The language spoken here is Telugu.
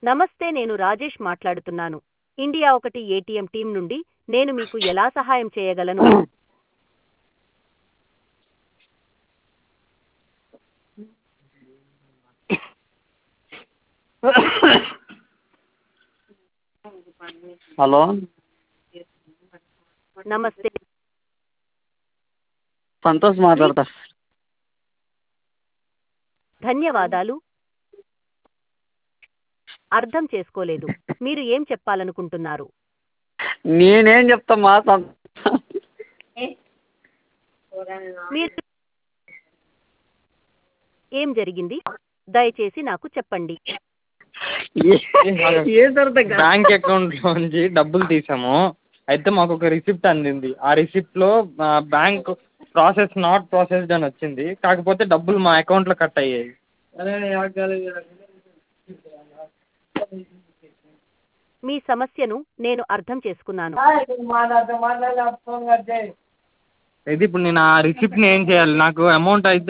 నమస్తే నేను రాజేష్ మాట్లాడుతున్నాను ఇండియా ఒకటి ఏటీఎం టీం నుండి నేను మీకు ఎలా సహాయం చేయగలను హలో నమస్తే సంతోష్ మాట్లాడతా ధన్యవాదాలు అర్థం చేసుకోలేదు మీరు ఏం చెప్పాలనుకుంటున్నారు నేనేం చెప్తామా సం- మీరు ఏం జరిగింది దయచేసి నాకు చెప్పండి ఏ- ఏ తర్వాత బ్యాంక్ అకౌంట్ లోంచి డబ్బులు తీసాము అయితే మాకు ఒక రిసిప్ట్ అందింది ఆ రిసిప్ట్ లో బ్యాంక్ ప్రాసెస్ నాట్ ప్రాసెస్డ్ అని వచ్చింది కాకపోతే డబ్బులు మా అకౌంట్ లో కట్ అయ్యాయి మీ సమస్యను నేను అర్థం చేసుకున్నాను అయితే ఇప్పుడు నేను ఆ రిసిప్ట్ ని ఏం చేయాలి నాకు అమౌంట్ అయితే